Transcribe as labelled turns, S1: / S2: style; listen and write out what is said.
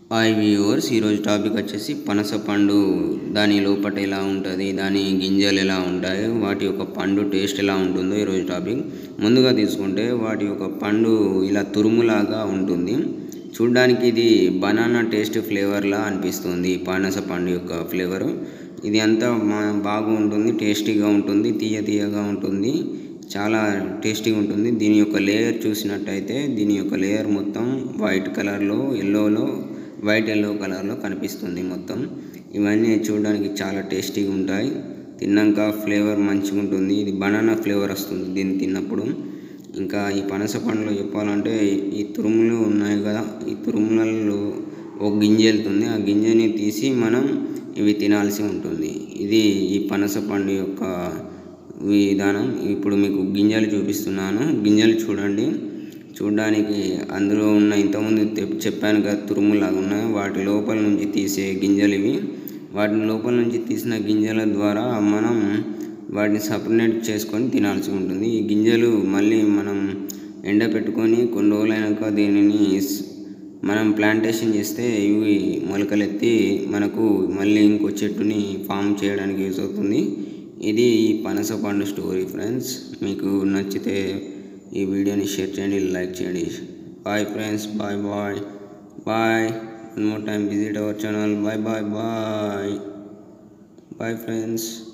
S1: hi viewers ఈరోజు topic వచ్చేసి పనస పండు దాని లోపట ఎలా ఉంటుంది దాని గింజలు ఎలా ఉంటాయి వాటి యొక్క పండు టేస్ట్ ఎలా ఉంటుందో ఈరోజు టాపిక్ ముందుగా తీసుకుంటే వాటి యొక్క పండు ఇలా తురుములాగా ఉంటుంది చూడ్డానికి ఇది బనానా టేస్ట్ ఫ్లేవర్లా అనిపిస్తుంది పనస పండు యొక్క ఫ్లేవర్ ఇది అంతా మా- బాగా ఉంటుంది టేస్టీగా ఉంటుంది తీయ తీయగా ఉంటుంది చాలా టేస్టీగా ఉంటుంది దీని యొక్క లేయర్ చూసినట్టయితే దీని యొక్క లేయర్ మొత్తం వైట్ కలర్లో ఎల్లోలో వైట్ ఎల్లో కలర్లో కనిపిస్తుంది మొత్తం ఇవన్నీ చూడడానికి చాలా టేస్టీగా ఉంటాయి తిన్నాక ఫ్లేవర్ మంచిగా ఉంటుంది ఇది బనానా ఫ్లేవర్ వస్తుంది దీన్ని తిన్నప్పుడు ఇంకా ఈ పనస పండులో చెప్పాలంటే ఈ తురుములు ఉన్నాయి కదా ఈ తురుములలో ఒక గింజ వెళ్తుంది ఆ గింజని తీసి మనం ఇవి తినాల్సి ఉంటుంది ఇది ఈ పనస పండు యొక్క విధానం ఇప్పుడు మీకు గింజలు చూపిస్తున్నాను గింజలు చూడండి చూడడానికి అందులో ఉన్న ఇంతకుముందు తెప్- చెప్పాను కదా తురుములాగా ఉన్నాయి వాటి లోపల నుంచి తీసే గింజలు ఇవి వాటి లోపల నుంచి తీసిన గింజల ద్వారా మనం వాటిని సపరేట్ చేసుకొని తినాల్సి ఉంటుంది ఈ గింజలు మళ్ళీ మనం ఎండ పెట్టుకొని కొన్ని రోజులైనాక దీనిని స్- మనం ప్లాంటేషన్ చేస్తే ఇవి మొలకలెత్తి మనకు మళ్ళీ ఇంకో చెట్టుని ఫామ్ చేయడానికి యూస్ అవుతుంది ఇది ఈ పనస పండు స్టోరీ ఫ్రెండ్స్ మీకు నచ్చితే ఈ వీడియోని షేర్ చేయండి లైక్ చేయండి bye friends bye bye bye one more time visit our channel bye bye bye bye friends